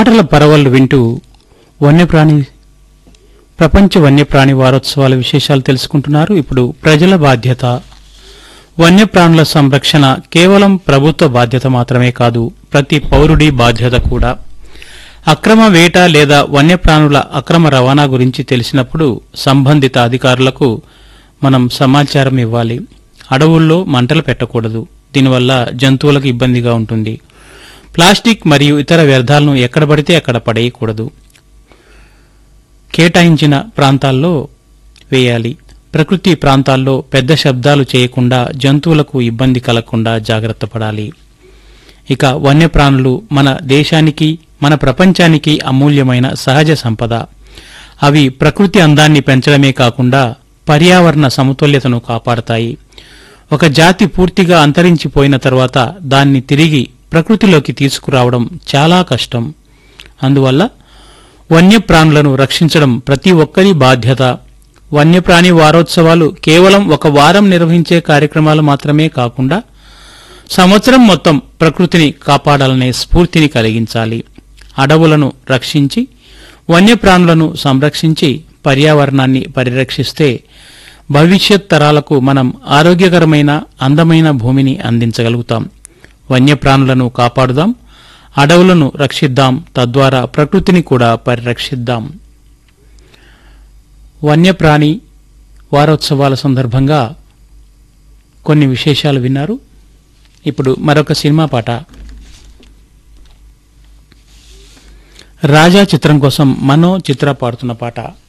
పాటల పరవళ్ళు వింటూ వన్యప్రాణి ప్రపంచ వన్యప్రాణి వారోత్సవాల విశేషాలు తెలుసుకుంటున్నారు ఇప్పుడు ప్రజల బాధ్యత వన్యప్రాణుల సంరక్షణ కేవలం ప్రభుత్వ బాధ్యత మాత్రమే కాదు ప్రతి పౌరుడి బాధ్యత కూడా అక్రమ వేట లేదా వన్యప్రాణుల అక్రమ రవాణా గురించి తెలిసినప్పుడు సంబంధిత అధికారులకు మనం సమాచారం ఇవ్వాలి అడవుల్లో మంటలు పెట్టకూడదు దీనివల్ల జంతువులకు ఇబ్బందిగా ఉంటుంది ప్లాస్టిక్ మరియు ఇతర వ్యర్థాలను ఎక్కడ పడితే అక్కడ పడేయకూడదు కేటాయించిన ప్రాంతాల్లో వేయాలి ప్రకృతి ప్రాంతాల్లో పెద్ద శబ్దాలు చేయకుండా జంతువులకు ఇబ్బంది కలగకుండా జాగ్రత్త పడాలి ఇక వన్యప్రాణులు మన దేశానికి మన ప్రపంచానికి అమూల్యమైన సహజ సంపద అవి ప్రకృతి అందాన్ని పెంచడమే కాకుండా పర్యావరణ సమతుల్యతను కాపాడతాయి ఒక జాతి పూర్తిగా అంతరించిపోయిన తర్వాత దాన్ని తిరిగి ప్రకృతిలోకి తీసుకురావడం చాలా కష్టం అందువల్ల వన్యప్రాణులను రక్షించడం ప్రతి ఒక్కరి బాధ్యత వన్యప్రాణి వారోత్సవాలు కేవలం ఒక వారం నిర్వహించే కార్యక్రమాలు మాత్రమే కాకుండా సంవత్సరం మొత్తం ప్రకృతిని కాపాడాలనే స్ఫూర్తిని కలిగించాలి అడవులను రక్షించి వన్యప్రాణులను సంరక్షించి పర్యావరణాన్ని పరిరక్షిస్తే భవిష్యత్ తరాలకు మనం ఆరోగ్యకరమైన అందమైన భూమిని అందించగలుగుతాం వన్యప్రాణులను కాపాడుదాం అడవులను రక్షిద్దాం తద్వారా ప్రకృతిని కూడా పరిరక్షిద్దాం వన్యప్రాణి వారోత్సవాల సందర్భంగా కొన్ని విశేషాలు విన్నారు ఇప్పుడు మరొక సినిమా పాట రాజా చిత్రం కోసం మనో చిత్ర పాడుతున్న పాట